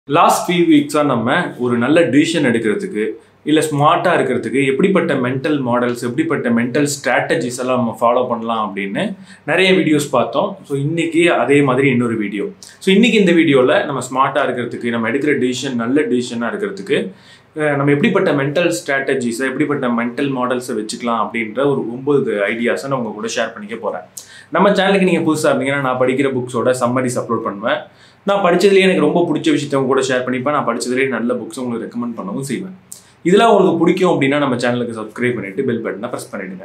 last few வீக்ஸாக நம்ம ஒரு நல்ல டிசிஷன் எடுக்கிறதுக்கு இல்லை ஸ்மார்ட்டாக இருக்கிறதுக்கு எப்படிப்பட்ட மென்டல் மாடல்ஸ் எப்படிப்பட்ட மென்டல் ஸ்ட்ராட்டஜிஸ் எல்லாம் நம்ம ஃபாலோ பண்ணலாம் அப்படின்னு நிறைய வீடியோஸ் பார்த்தோம் ஸோ இன்றைக்கி அதே மாதிரி இன்னொரு வீடியோ ஸோ இன்றைக்கி இந்த வீடியோவில் நம்ம ஸ்மார்ட்டாக இருக்கிறதுக்கு நம்ம எடுக்கிற டிசிஷன் நல்ல டிசிஷனாக இருக்கிறதுக்கு அஹ், நம்ம எப்படிப்பட்ட மென்டல் ஸ்ட்ராட்டஜிஸை எப்படிப்பட்ட மென்டல் மாடல்ஸை வச்சுக்கலாம் அப்படின்ற ஒரு ஒம்பது ஐடியாஸை நான் உங்கள் கூட ஷேர் பண்ணிக்க போகிறேன் நம்ம சேனலுக்கு நீங்கள் புதுசாக இருந்தீங்கன்னா நான் படிக்கிற புக்ஸோட சம்மரிஸ் அப்லோட் பண்ணுவேன் நான் படிச்சதுலேயே எனக்கு ரொம்ப பிடிச்ச விஷயத்த உங்க கூட ஷேர் பண்ணிப்பேன் நான் படிச்சதுலேயே நல்ல புக்ஸ் உங்களுக்கு ரெக்கமெண்ட் பண்ணவும் செய்வேன் இதெல்லாம் உங்களுக்கு பிடிக்கும் அப்படின்னா நம்ம சேனலுக்கு சப்ஸ்கிரைப் பண்ணிட்டு பெல் பட்டனை ப்ரெஸ் பண்ணிடுங்க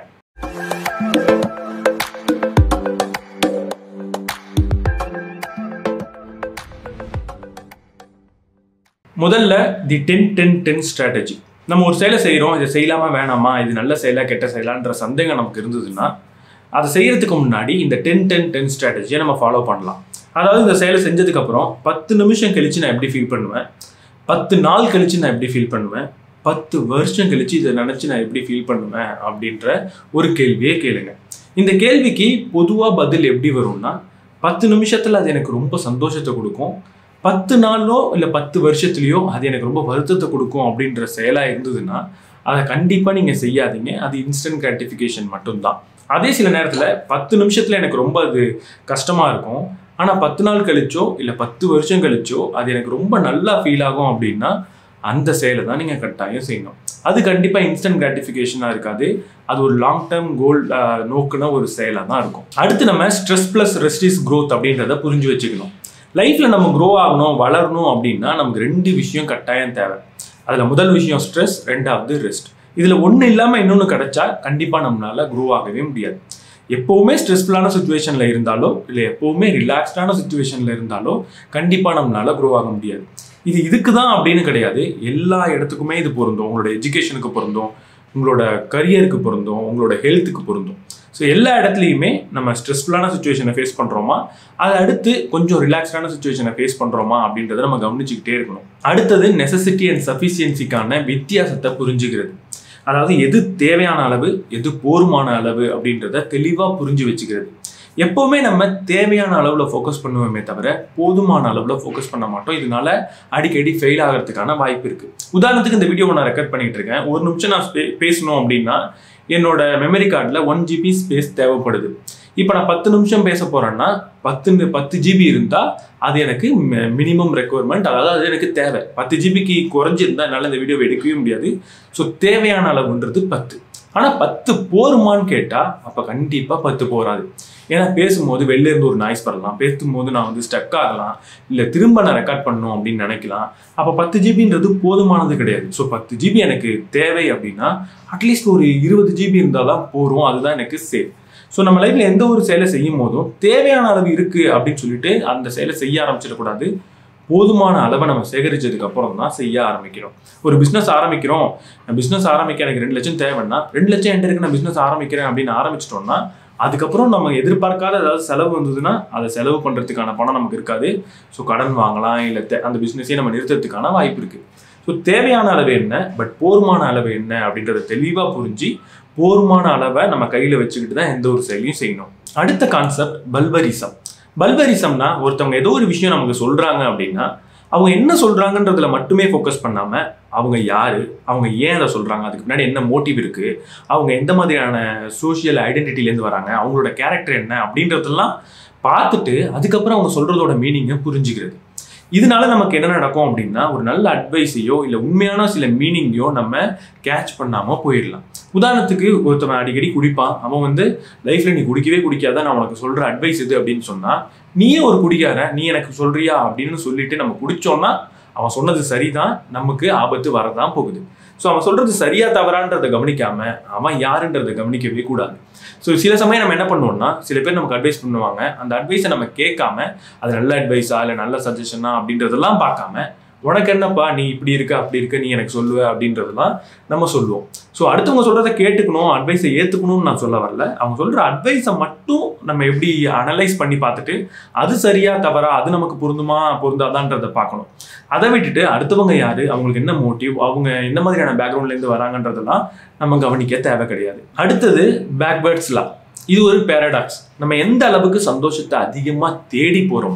முதல்ல the ten ten ten strategy நம்ம ஒரு செயலை செய்கிறோம் இதை செய்யலாமா வேணாமா இது நல்ல செயலா கெட்ட செயலான்ற சந்தேகம் நமக்கு இருந்ததுன்னா அதை செய்யறதுக்கு முன்னாடி இந்த டென் டென் டென் ஸ்ட்ராட்டஜியை நம்ம ஃபாலோ பண்ணலாம் அதாவது இந்த செயலை செஞ்சதுக்கப்புறம் பத்து நிமிஷம் கழிச்சு நான் எப்படி ஃபீல் பண்ணுவேன் பத்து நாள் கழிச்சு நான் எப்படி ஃபீல் பண்ணுவேன் பத்து வருஷம் கழிச்சு இதை நினச்சி நான் எப்படி ஃபீல் பண்ணுவேன் அப்படின்ற ஒரு கேள்வியே கேளுங்க இந்த கேள்விக்கு பொதுவாக பதில் எப்படி வரும்னா பத்து நிமிஷத்தில் அது எனக்கு ரொம்ப சந்தோஷத்தை கொடுக்கும் பத்து நாளோ இல்லை பத்து வருஷத்துலேயோ அது எனக்கு ரொம்ப வருத்தத்தை கொடுக்கும் அப்படின்ற செயலாக இருந்ததுன்னா அதை கண்டிப்பாக நீங்கள் செய்யாதீங்க அது இன்ஸ்டன்ட் கிராட்டிஃபிகேஷன் மட்டும்தான் அதே சில நேரத்தில் பத்து நிமிஷத்தில் எனக்கு ரொம்ப அது கஷ்டமாக இருக்கும் ஆனால் பத்து நாள் கழிச்சோ இல்லை பத்து வருஷம் கழிச்சோ அது எனக்கு ரொம்ப நல்லா ஃபீல் ஆகும் அப்படின்னா அந்த செயலை தான் நீங்கள் கட்டாயம் செய்யணும் அது கண்டிப்பாக இன்ஸ்டன்ட் கிராட்டிஃபிகேஷனாக இருக்காது அது ஒரு லாங் டேர்ம் கோல் நோக்குன ஒரு செயலாக தான் இருக்கும் அடுத்து நம்ம ஸ்ட்ரெஸ் ப்ளஸ் ரெஸ்டிஸ் growth அப்படின்றத புரிஞ்சு வச்சுக்கணும் லைஃப்பில் நம்ம க்ரோ ஆகணும் வளரணும் அப்படின்னா நமக்கு ரெண்டு விஷயம் கட்டாயம் தேவை அதில் முதல் விஷயம் ஸ்ட்ரெஸ் ரெண்டாவது ரெஸ்ட் இதில் ஒன்று இல்லாமல் இன்னொன்று கிடைச்சா கண்டிப்பாக நம்மளால க்ரோ ஆகவே முடியாது எப்போவுமே ஸ்ட்ரெஸ்ஃபுல்லான சுச்சுவேஷனில் இருந்தாலோ இல்லை எப்போவுமே ரிலாக்ஸ்டான சுச்சுவேஷனில் இருந்தாலோ கண்டிப்பாக நம்மளால க்ரோ ஆக முடியாது இது இதுக்கு தான் அப்படின்னு கிடையாது எல்லா இடத்துக்குமே இது பொருந்தும் உங்களோட எஜுகேஷனுக்கு பொருந்தும் உங்களோட கரியருக்கு பொருந்தும் உங்களோட ஹெல்த்துக்கு பொருந்தும் ஸோ எல்லா இடத்துலையுமே நம்ம ஸ்ட்ரெஸ்ஃபுல்லான சுச்சுவேஷனை ஃபேஸ் பண்ணுறோமா அதை அடுத்து கொஞ்சம் ரிலாக்ஸ்டான சுச்சுவேஷனை ஃபேஸ் பண்ணுறோமா அப்படின்றத நம்ம கவனிச்சுக்கிட்டே இருக்கணும் அடுத்தது நெசசிட்டி அண்ட் சஃபிஷியன்சிக்கான வித்தியாசத்தை புரிஞ்சுக்கிறது அதாவது எது தேவையான அளவு எது போருமான அளவு அப்படின்றத தெளிவாக புரிஞ்சு வச்சுக்கிறது எப்போவுமே நம்ம தேவையான அளவில் ஃபோக்கஸ் பண்ணுவோமே தவிர போதுமான அளவில் ஃபோக்கஸ் பண்ண மாட்டோம் இதனால அடிக்கடி ஃபெயில் ஆகிறதுக்கான வாய்ப்பு இருக்குது உதாரணத்துக்கு இந்த வீடியோவை நான் ரெக்கார்ட் பண்ணிட்டு இருக்கேன் ஒரு நிமிஷம் நான் பே- பேசணும் அப்படின்னா என்னோட மெமரி கார்டில் ஒன் ஜிபி ஸ்பேஸ் தேவைப்படுது இப்போ நான் பத்து நிமிஷம் பேச போறேன்னா பத்து பத்து ஜிபி இருந்தால் அது எனக்கு மினிமம் ரெக்குவயர்மெண்ட் அதாவது அது எனக்கு தேவை பத்து ஜிபிக்கு குறைஞ்சிருந்தா என்னால் இந்த வீடியோவை எடுக்கவே முடியாது ஸோ தேவையான அளவுன்றது பத்து ஆனால் பத்து போருமான்னு கேட்டால் அப்போ கண்டிப்பாக பத்து போராது ஏன்னா பேசும்போது வெளில இருந்து ஒரு நாய்ஸ் வரலாம் பேசும்போது நான் வந்து ஸ்டக் ஆகலாம் இல்லை திரும்ப நான் ரெக்கார்ட் பண்ணணும் அப்படின்னு நினைக்கலாம் அப்போ பத்து ஜிபின்றது போதுமானது கிடையாது ஸோ பத்து ஜிபி எனக்கு தேவை அப்படின்னா அட்லீஸ்ட் ஒரு இருபது ஜிபி இருந்தால் தான் போரும் அதுதான் எனக்கு சேஃப் ஸோ நம்ம லைஃப்ல எந்த ஒரு செயலை செய்யும் போதும் தேவையான அளவு இருக்கு அப்படின்னு சொல்லிட்டு அந்த செயலை செய்ய ஆரம்பிச்சிடக்கூடாது போதுமான அளவை நம்ம சேகரிச்சதுக்கு அப்புறம் தான் செய்ய ஆரம்பிக்கிறோம் ஒரு பிஸ்னஸ் ஆரம்பிக்கிறோம் பிஸ்னஸ் ஆரம்பிக்க எனக்கு ரெண்டு லட்சம் தேவைன்னா ரெண்டு லட்சம் என்கிட்ட இருக்கு நான் பிஸ்னஸ் ஆரம்பிக்கிறேன் அப்படின்னு ஆரம்பிச்சிட்டோம்னா அதுக்கப்புறம் நம்ம எதிர்பார்க்காத ஏதாவது செலவு வந்ததுன்னா அதை செலவு பண்ணுறதுக்கான பணம் நமக்கு இருக்காது ஸோ கடன் வாங்கலாம் இல்லை அந்த பிஸ்னஸையே நம்ம நிறுத்துறதுக்கான வாய்ப்பு இருக்கு ஸோ தேவையான அளவு என்ன பட் போதுமான அளவு என்ன அப்படின்றத தெளிவாக புரிஞ்சு போதுமான அளவை நம்ம கையில் வச்சுக்கிட்டு தான் எந்த ஒரு செயலையும் செய்யணும் அடுத்த கான்செப்ட் பல்வரிசம் பல்வரிசம்னா ஒருத்தவங்க ஏதோ ஒரு விஷயம் நமக்கு சொல்றாங்க அப்படின்னா அவங்க என்ன சொல்றாங்கன்றதுல மட்டுமே ஃபோக்கஸ் பண்ணாம அவங்க யாரு அவங்க ஏன் அதை சொல்றாங்க அதுக்கு பின்னாடி என்ன மோட்டிவ் இருக்கு அவங்க எந்த மாதிரியான சோஷியல் ஐடென்டிட்டிலேருந்து வராங்க அவங்களோட கேரக்டர் என்ன அப்படின்றதெல்லாம் பார்த்துட்டு அதுக்கப்புறம் அவங்க சொல்றதோட மீனிங்கை புரிஞ்சுக்கிறது இதனால நமக்கு என்ன நடக்கும் அப்படின்னா ஒரு நல்ல அட்வைஸையோ இல்லை உண்மையான சில மீனிங்கையோ நம்ம கேட்ச் பண்ணாமல் போயிடலாம் உதாரணத்துக்கு ஒருத்தவன் அடிக்கடி குடிப்பான் அவன் வந்து லைஃப்ல நீ குடிக்கவே குடிக்காத நான் உனக்கு சொல்ற அட்வைஸ் இது அப்படின்னு சொன்னா நீயே ஒரு குடிக்கார நீ எனக்கு சொல்றியா அப்படின்னு சொல்லிட்டு நம்ம குடிச்சோம்னா அவன் சொன்னது சரிதான் நமக்கு ஆபத்து வரதான் போகுது ஸோ அவன் சொல்றது சரியா தவறான்றதை கவனிக்காம அவன் யாருன்றதை கவனிக்கவே கூடாது ஸோ சில சமயம் நம்ம என்ன பண்ணுவோம்னா சில பேர் நமக்கு அட்வைஸ் பண்ணுவாங்க அந்த அட்வைஸை நம்ம கேட்காம அது நல்ல அட்வைஸா இல்லை நல்ல சஜஷனா அப்படின்றதெல்லாம் பார்க்காம உனக்கு என்னப்பா நீ இப்படி இருக்க அப்படி இருக்க நீ எனக்கு சொல்லுவ அப்படின்றதெல்லாம் நம்ம சொல்லுவோம் ஸோ அடுத்தவங்க சொல்றதை கேட்டுக்கணும் அட்வைஸை ஏற்றுக்கணும்னு நான் சொல்ல வரல அவங்க சொல்ற அட்வைஸை மட்டும் நம்ம எப்படி அனலைஸ் பண்ணி பார்த்துட்டு அது சரியா தவறா அது நமக்கு பொருந்துமா பொருந்தாதான்றதை பார்க்கணும் அதை விட்டுட்டு அடுத்தவங்க யாரு அவங்களுக்கு என்ன மோட்டிவ் அவங்க என்ன மாதிரியான பேக்ரவுண்ட்லேருந்து வராங்கன்றதெல்லாம் நம்ம கவனிக்க தேவை கிடையாது அடுத்தது பேக்வேர்ட்ஸ்லாம் இது ஒரு பேரடாக்ஸ் நம்ம எந்த அளவுக்கு சந்தோஷத்தை அதிகமாக தேடி போகிறோமோ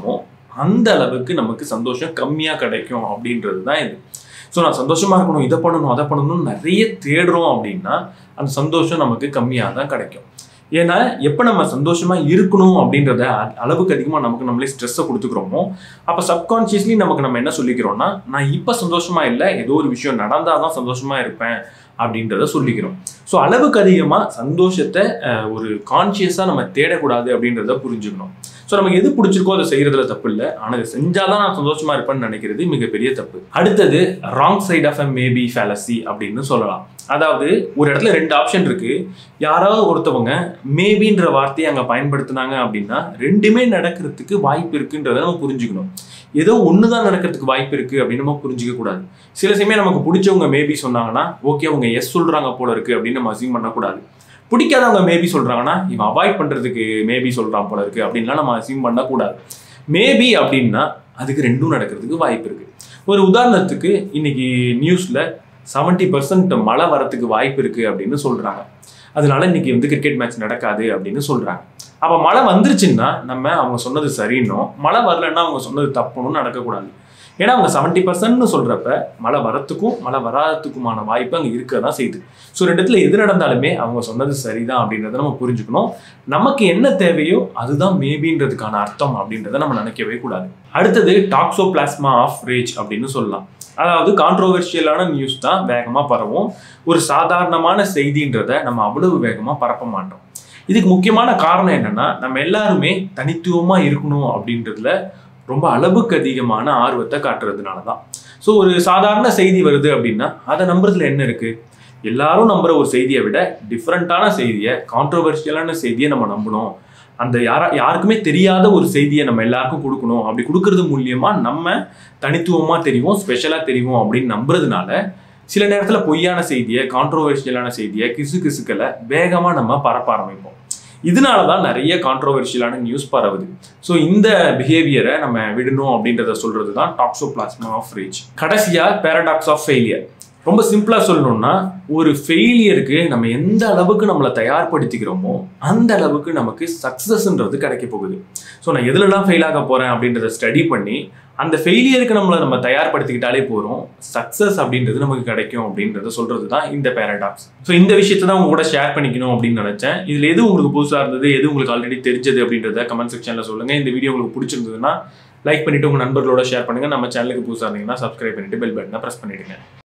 அந்த அளவுக்கு நமக்கு சந்தோஷம் கம்மியாக கிடைக்கும் அப்படின்றது தான் இது ஸோ நான் சந்தோஷமா இருக்கணும் இதை பண்ணணும் அதை பண்ணணும்னு நிறைய தேடுறோம் அப்படின்னா அந்த சந்தோஷம் நமக்கு கம்மியாக தான் கிடைக்கும் ஏன்னா எப்போ நம்ம சந்தோஷமா இருக்கணும் அப்படின்றத அ- அளவுக்கு அதிகமாக நமக்கு நம்மளே ஸ்ட்ரெஸ்ஸை கொடுத்துக்கிறோமோ அப்போ சப்கான்ஷியஸ்லி நமக்கு நம்ம என்ன சொல்லிக்கிறோம்னா நான் இப்போ சந்தோஷமா இல்லை ஏதோ ஒரு விஷயம் நடந்தால் தான் சந்தோஷமா இருப்பேன் அப்படின்றத சொல்லிக்கிறோம் ஸோ அளவுக்கு அதிகமாக சந்தோஷத்தை அஹ், ஒரு கான்ஷியஸாக நம்ம தேடக்கூடாது அப்படின்றத புரிஞ்சுக்கணும் ஸோ நமக்கு எது பிடிச்சிருக்கோ அதை செய்யறதுல தப்பு இல்லை ஆனால் அதை செஞ்சாதான் நான் சந்தோஷமா இருப்பேன்னு நினைக்கிறது மிகப்பெரிய தப்பு அடுத்தது wrong side of a maybe fallacy அப்படின்னு சொல்லலாம் அதாவது ஒரு இடத்துல ரெண்டு ஆப்ஷன் இருக்கு யாராவது ஒருத்தவங்க மேபின்ற வார்த்தையை அங்கே பயன்படுத்துனாங்க அப்படின்னா ரெண்டுமே நடக்கிறதுக்கு வாய்ப்பு இருக்குன்றதை நம்ம புரிஞ்சுக்கணும் ஏதோ ஒன்று தான் நடக்கிறதுக்கு வாய்ப்பு இருக்கு அப்படின்னு நம்ம புரிஞ்சிக்க கூடாது சில சமயம் நமக்கு பிடிச்சவங்க மேபி சொன்னாங்கன்னா ஓகே அவங்க எஸ் சொல்றாங்க போல இருக்கு அப்படின்னு நம்ம அசியூம் பண்ணக்கூடாது பிடிக்காதவங்க மேபி சொல்றாங்கன்னா இவன் அவாய்ட் பண்றதுக்கு மேபி சொல்றான் போல இருக்கு அப்படின்லாம் நம்ம அசியூம் பண்ணக்கூடாது மேபி அப்படின்னா அதுக்கு ரெண்டும் நடக்கிறதுக்கு வாய்ப்பு இருக்கு ஒரு உதாரணத்துக்கு இன்னைக்கு நியூஸ்ல செவன்ட்டி பர்சன்ட் மழை வரத்துக்கு வாய்ப்பு இருக்கு அப்படின்னு சொல்றாங்க அதனால இன்னைக்கு வந்து கிரிக்கெட் மேட்ச் நடக்காது அப்படின்னு சொல்றாங்க அப்ப மழை வந்துருச்சுன்னா நம்ம அவங்க சொன்னது சரின்னும் மழை வரலன்னா அவங்க சொன்னது தப்புன்னு நடக்கக்கூடாது ஏன்னா அவங்க செவன்ட்டி பர்சன்ட்னு சொல்றப்ப மழை வரத்துக்கும் மழை வராததுக்குமான வாய்ப்பு அங்கே இருக்க தான் செய்யுது ஸோ ரெண்டுத்துல எது நடந்தாலுமே அவங்க சொன்னது சரிதான் அப்படின்றத நம்ம புரிஞ்சுக்கணும் நமக்கு என்ன தேவையோ அதுதான் மேபின்றதுக்கான அர்த்தம் அப்படின்றத நம்ம நினைக்கவே கூடாது அடுத்தது டாக்ஸோ பிளாஸ்மா ஆஃப் ரேஜ் அப்படின்னு சொல்லலாம் அதாவது கான்ட்ரோவர்ஷியலான நியூஸ் தான் வேகமாக பரவும் ஒரு சாதாரணமான செய்தின்றத நம்ம அவ்வளவு வேகமாக பரப்ப மாட்டோம் இதுக்கு முக்கியமான காரணம் என்னன்னா நம்ம எல்லாருமே தனித்துவமா இருக்கணும் அப்படின்றதுல ரொம்ப அளவுக்கு அதிகமான ஆர்வத்தை காட்டுறதுனால தான் ஸோ ஒரு சாதாரண செய்தி வருது அப்படின்னா அதை நம்புறதுல என்ன இருக்கு எல்லாரும் நம்புற ஒரு செய்தியை விட டிஃப்ரெண்ட்டான செய்தியை கான்ட்ரோவர்ஷியலான செய்தியை நம்ம நம்பணும் அந்த யாரா யாருக்குமே தெரியாத ஒரு செய்தியை நம்ம எல்லாருக்கும் கொடுக்கணும் அப்படி கொடுக்கறது மூலியமா நம்ம தனித்துவமா தெரியும் ஸ்பெஷலா தெரியும் அப்படின்னு நம்புறதுனால சில நேரத்தில் பொய்யான செய்தியை கான்ட்ரோவர்ஷியலான செய்தியை கிசு கிசுக்களை வேகமாக நம்ம பரப்ப ஆரம்பிப்போம் இதனால தான் நிறைய கான்ட்ரோவர்ஷியலான நியூஸ் பரவுது ஸோ இந்த பிஹேவியரை நம்ம விடணும் அப்படின்றத சொல்றது தான் டாக்ஸோபிளாஸ்மா ஆஃப் ரீச் கடைசியா பேரடாக்ஸ் ஆஃப் ஃபெயிலியர் ரொம்ப சிம்பிளா சொல்லணும்னா ஒரு ஃபெயிலியருக்கு நம்ம எந்த அளவுக்கு நம்மளை தயார்படுத்திக்கிறோமோ அந்த அளவுக்கு நமக்கு சக்சஸ்ன்றது கிடைக்க போகுது ஸோ நான் எதுலலாம் ஃபெயில் ஆக போறேன் அப்படின்றத ஸ்டடி பண்ணி அந்த ஃபெயிலியருக்கு நம்மளை நம்ம தயார்படுத்திக்கிட்டாலே போகிறோம் சக்ஸஸ் அப்படின்றது நமக்கு கிடைக்கும் அப்படின்றத சொல்றது தான் இந்த பேரடாக்ஸ் ஸோ இந்த விஷயத்தை தான் உங்க கூட ஷேர் பண்ணிக்கணும் அப்படின்னு நினைச்சேன் இதுல எது உங்களுக்கு புதுசாக இருந்தது எது உங்களுக்கு ஆல்ரெடி தெரிஞ்சது அப்படின்றத கமெண்ட் செக்ஷன்ல சொல்லுங்க இந்த வீடியோ உங்களுக்கு பிடிச்சிருந்ததுன்னா லைக் பண்ணிட்டு உங்க நண்பர்களோட ஷேர் பண்ணுங்க நம்ம சேனலுக்கு புதுசாக இருந்தீங்கன்னா சப்ஸ்கிரைப் பண்ணிட்டு பெல் பட்டனை ப்ரெஸ் பண்ணிடுங்க